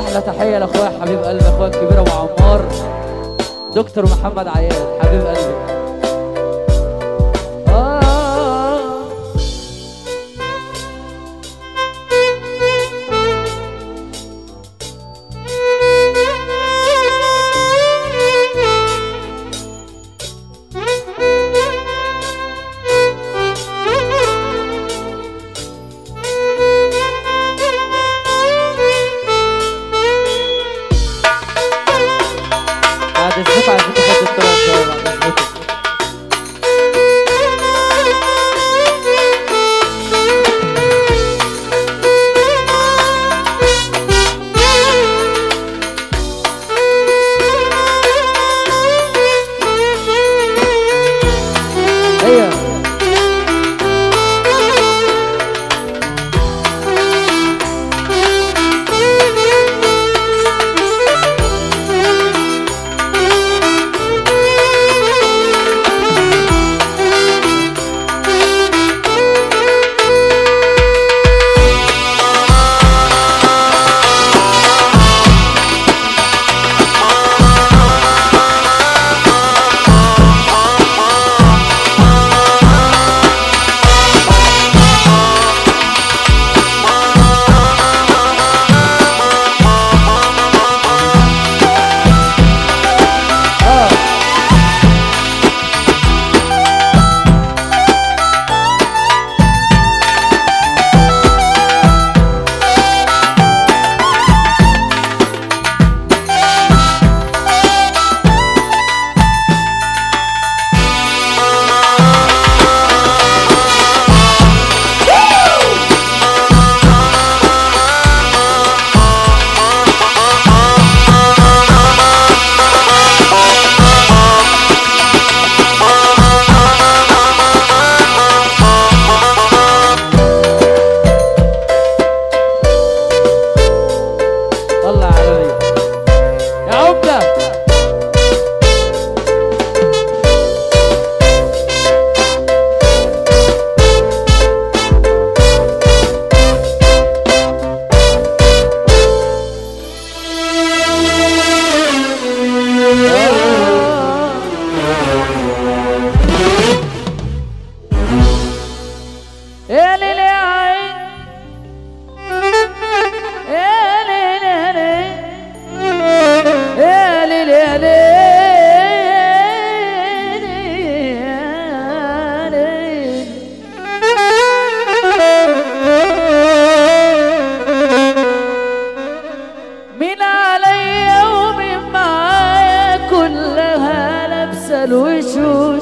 احلى تحيه لاخويا حبيب قلبي اخويا الكبير ابو عمار دكتور محمد عياد حبيب قلبي آه. بعد اذنكم عايزين تاخدوا الطريقه شويه بعد اذنكم ايوه اه الله عليا يا عمده يا ليلي يا عين يا ليلي يا ليلي يا ليلي يا ليلي يا ليلي مين عليا ومين معايا كلها لابسه الوشوش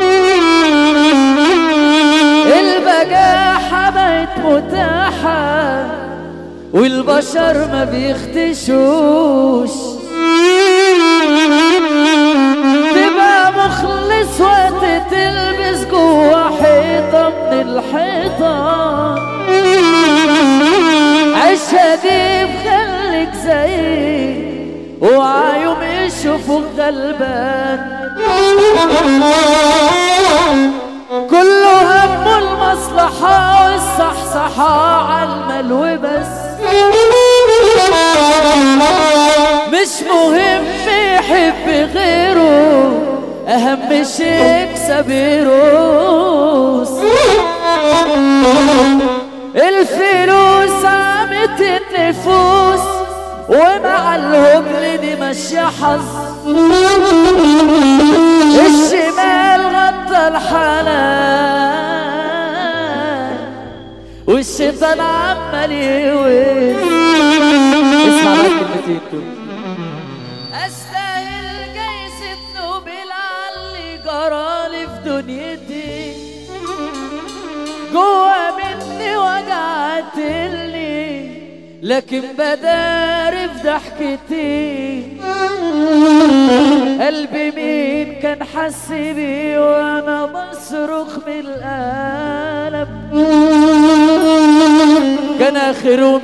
البجاحة بقت متاحة والبشر ما بيختشوش تبقى مخلص وقت تلبس جوا حيطة من الحيطان عيشها دي بخليك زي وعيوم يشوفوك غلبان كله همه المصلحة والصحصحة عالمال وبس مش مهم يحب غيره أهم شيء يكسب يروس الفلوس عمت النفوس ومع الهبل دي ماشية حظ الشمال غطى الحلال والشيطان عمال يوز اسمع بقى الكلمتين دول استاهل جايزة نوبل على اللي جرالي في دنيتي جوا مني وجعتلي لكن بداري في ضحكتي قلبي مين كان حس بيه وانا بصرخ من الالم كان اخرهم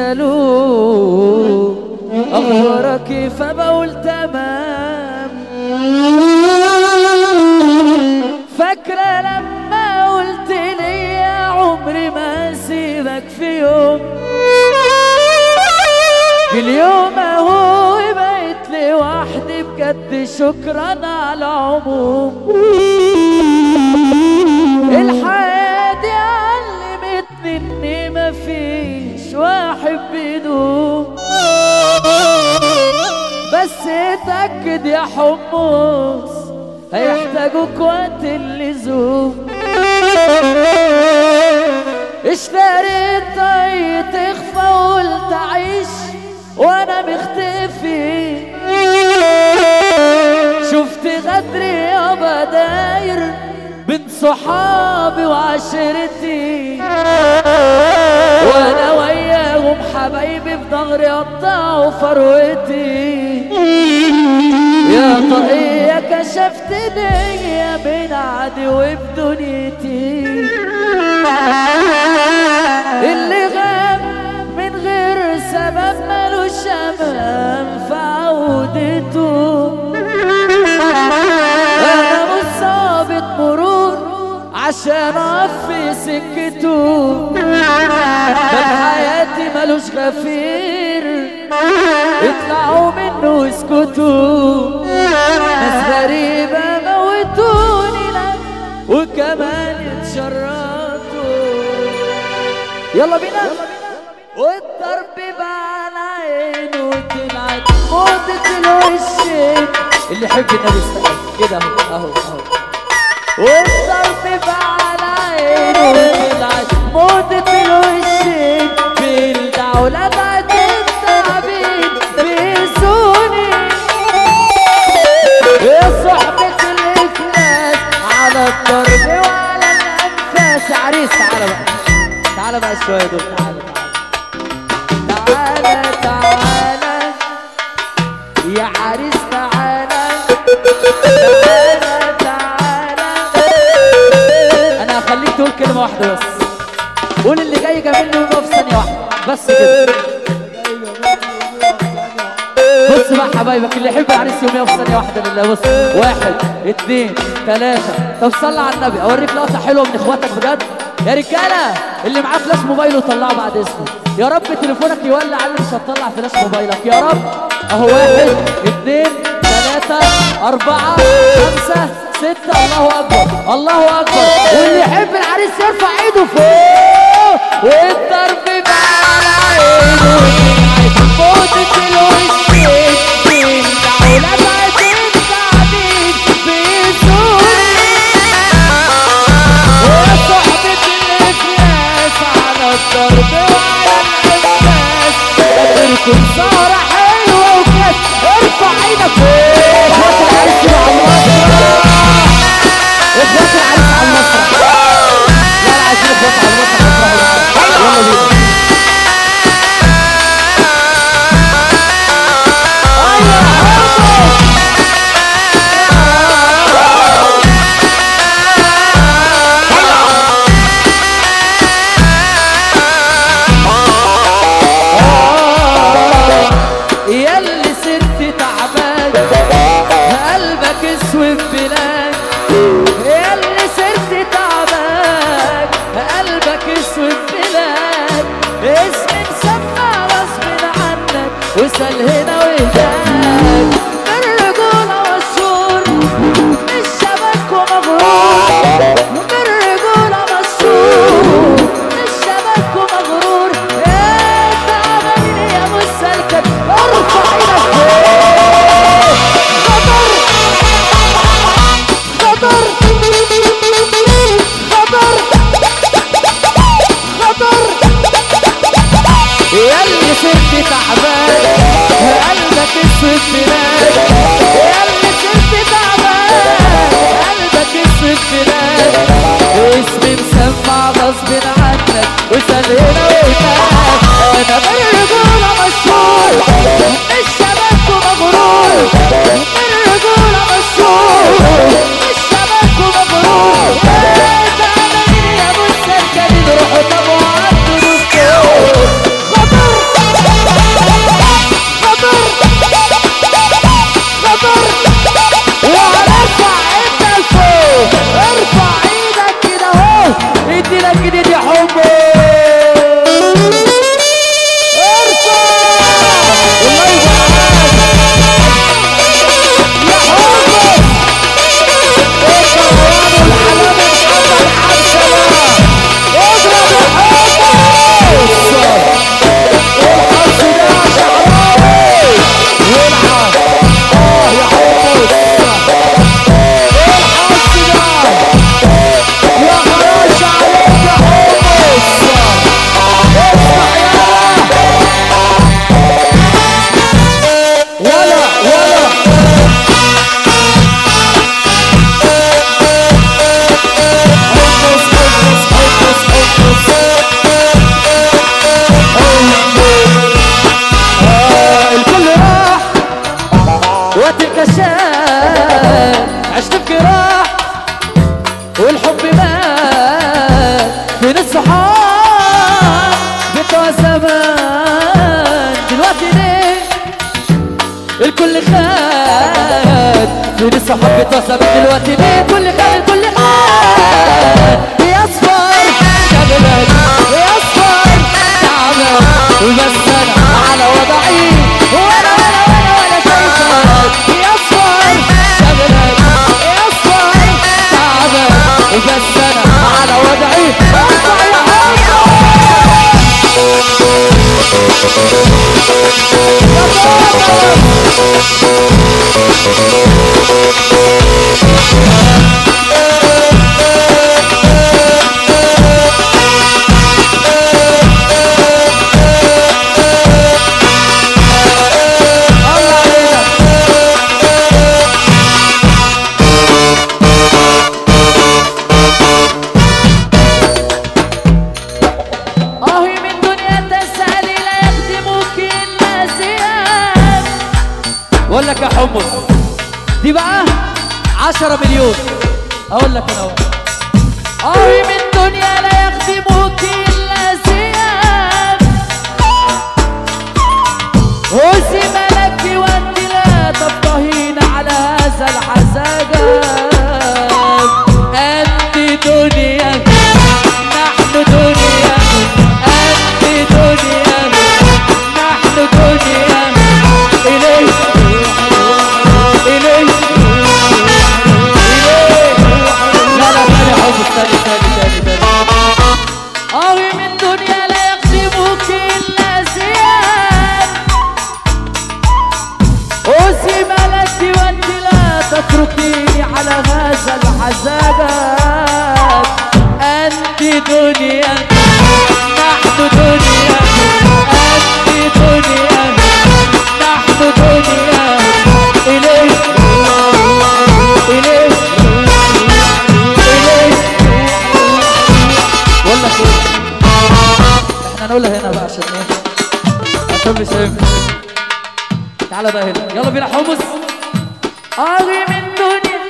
يسالوه اخبارك كيف بقول تمام فاكرة لما قلت لي يا عمري ما اسيبك في يوم في اليوم وندي شكرا على العموم الحياة دي علمتني اني مفيش واحد بيدوم بس اتأكد يا حمص هيحتاجوك وقت اللزوم اشتريت طي تخفى وقلت عيش وانا مختفي شفت غدري يابا داير بين صحابي وعشرتي وانا وياهم حبايبي في ظهري قطعوا فروتي يا طاقية كشفت ليا بين عدي وفي دنيتي اللي غاب من غير سبب ملوش أمام في عودته أنا مش ظابط مرور عشان أقف في سكته بل حياتي ملوش غفير اطلعوا منه واسكتوا ناس غريبة موتوني لك وكمان اتشرطوا يلا بينا والضرب بقى على عينه طلعت موضة الوشين اللي يحب النبي يستقبل كده اهو اهو اهو والضرب بقى على عينه طلعت موضة الوشين بالدولة بعد التعبين بيسوني يا صحبة الإفلاس على الضرب وعلى الأنفاس يا عريس تعالى بقى تعالى بقى شوية دول تعالى تعالى تعالى يا عريس تعالى تعالى تعالى انا هخليك تقول كلمة واحدة بس قول اللي جاي جميل ويقف ثانية واحدة بس كده بص بقى حبايبك اللي يحب العريس يوم يقف ثانية واحدة لله بص واحد اتنين تلاتة طب صلى على النبي اوريك لقطة حلوة من اخواتك بجد يا رجالة اللي معاه فلاش موبايله طلعه بعد اسمه يا رب تليفونك يولع على مش هتطلع فلاش موبايلك يا رب اهو واحد اتنين تلاتة أربعة خمسة ستة الله أكبر الله أكبر واللي يحب العريس يرفع إيده فوق والضرب بقى على عينه موتة الوشين بالدولة بقت التعبير بيزوري وصحبة الإفلاس على الضرب وعلى الإفلاس قدركم سهرة حلوة وكاس ارفع ايدك فوق اخوات العريس على المسرح اخوات العريس على المسرح لا لا عايزين اخوات على المسرح يفرحوا بقى. يلا بينا والحب مات بين الصحاب بتوع زمان دلوقتي ليه الكل خان بين الصحاب بتوع زمان دلوقتي ليه الكل خان الكل خان يا اصفر شغلك يا اصفر تعبان وبس انا على وضعي وانا وانا وانا وانا شايفك يا اصفر شغلك يا اصفر تعبان وبس انا على وضعي ارفع يا حيدر الله علينا اهي من دنيا تسالي لا يخدمك الناسيان اقول لك يا حمص دي بقى عشرة مليون اقول لك انا اهو اهي من دنيا لا يخدمك الناسيان وزم لك وانت لا تفقهين على هذا العزاجان انت دنيا نحن دنيا انت دنيا نحن دنيا اليك اليك اليك لا لا ثاني حب ثاني ثاني ثاني ثاني أهي من دنيا لا يخدمك الناسيان أسي ملكي وأنت لا تتركيني على هذا العذاب أنت دنيا نحن دنيا أنت دنيا نحن دنيا إليك إليك إليك ولا كده احنا نقولها هنا بقى عشان ايه عشان مش هينفع تعالى بقى هنا يلا بينا حمص اغي من دنيا